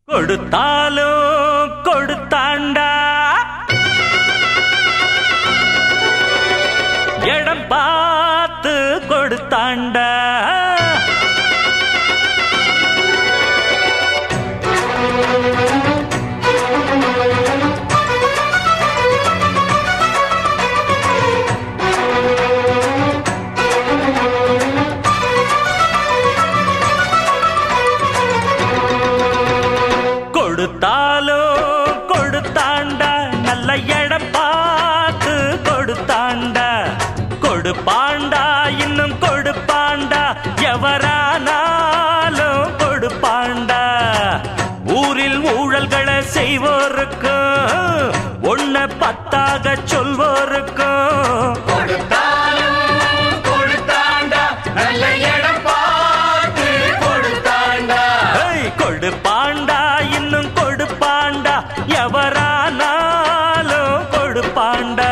கொடுத்தாலும் கொடுத்தாண்டா இடம் பார்த்து கொடுத்தாண்டா கொடுத்தாலும் கொடுத்தாண்டா நல்ல இடம் பார்த்து கொடுத்தாண்டா கொடுப்பாண்டா இன்னும் கொடுப்பாண்டா எவரானாலும் கொடுப்பாண்டா ஊரில் ஊழல்களை செய்வோருக்கும் ஒன்ன பத்தாக சொல்வோருக்கும் கொடுத்தாலும் கொடுத்தாண்டா நல்ல இடம் பார்த்து கொடுத்தாண்டா ஏய், கொடுப்பாண்டா இன்னும் கொடுப்பாண்டா எவரானாலும் கொடுப்பாண்டா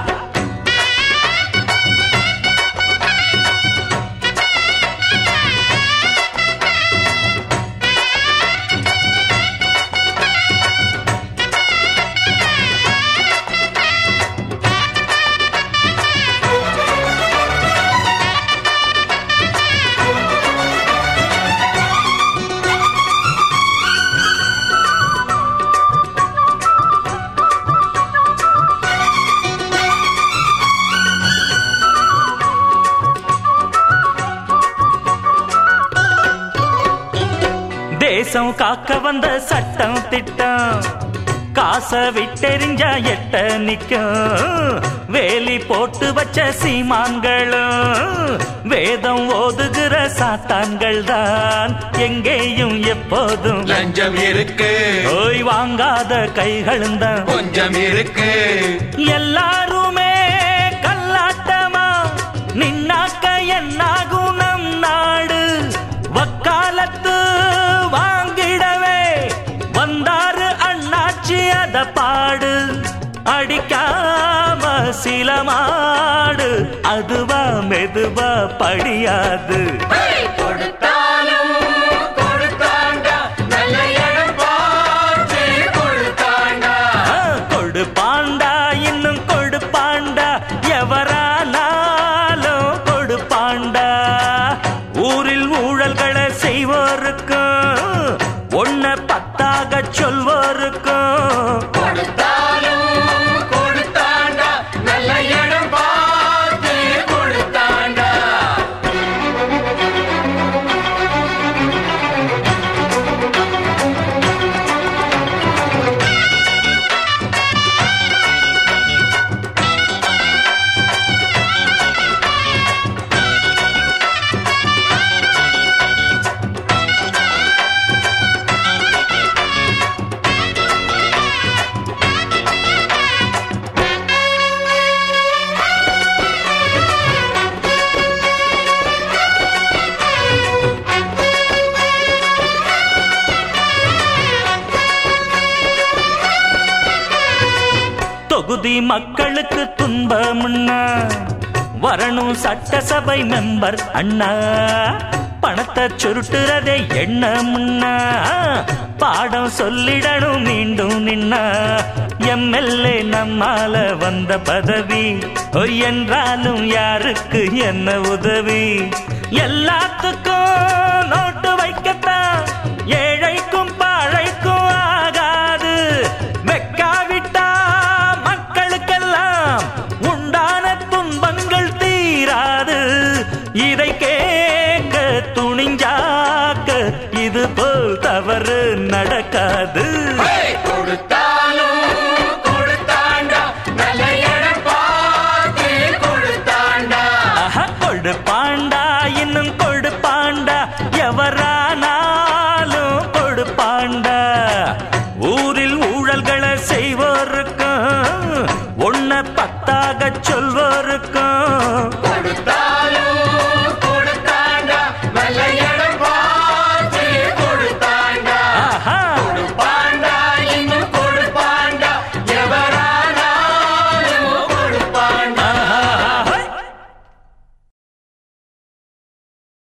தேசம் காக்க வந்த சட்டம் திட்டம் காச விட்டெறிஞ்சா எட்ட நிக்கும் வேலி போட்டு வச்ச சீமான்களும் வேதம் ஓதுகிற சாத்தான்கள் தான் எங்கேயும் எப்போதும் லஞ்சம் இருக்கு ஓய் வாங்காத கைகளும் தான் கொஞ்சம் இருக்கு எல்லாருமே கல்லாட்டமா நின்னாக்க என்னாகும் நம் நாடு வக்காலத்து வாங்கிடவே வந்தாரு அண்ணாச்சி அத பாடு அடிக்காம சில மாடு அதுவா மெதுவா படியாது கொடுத்தாலும் கொடுத்தாண்டா நல்ல இடம் பார்த்து கொடுத்தாண்டா ஆ, கொடுப்பாண்டா இன்னும் கொடுப்பாண்டா எவரானாலும் கொடுப்பாண்டா ஊரில் ஊழல்களை செய்வோருக்கும் ஒன்ன பத்தாக சொல்வோருக்கும் கொடுத்தாலும் கொடுத்தாண்டா நல்ல இடம் பார்த்து கொடுத்தாண்டா தொகுதி மக்களுக்கு துன்பம்னா வரணும் சட்டசபை மெம்பர் அண்ணா பணத்தை சுருட்டுறதே எண்ணம்னா பாடம் சொல்லிடணும் மீண்டும் நின்னா எம்எல்ஏ நம்மால வந்த பதவி ஒய் என்றாலும் யாருக்கு என்ன உதவி எல்லாத்துக்கும் நோட்டு வைக்கத்தான் ஏழைக்கும் பாழைக்கும் ஆகாது வெக்காவிட்டா மக்களுக்கெல்லாம் உண்டான துன்பங்கள் தீராது இதை கேட்க துணிஞ்சாக்க இது போல் தவறு நடக்காது கொடுத்தா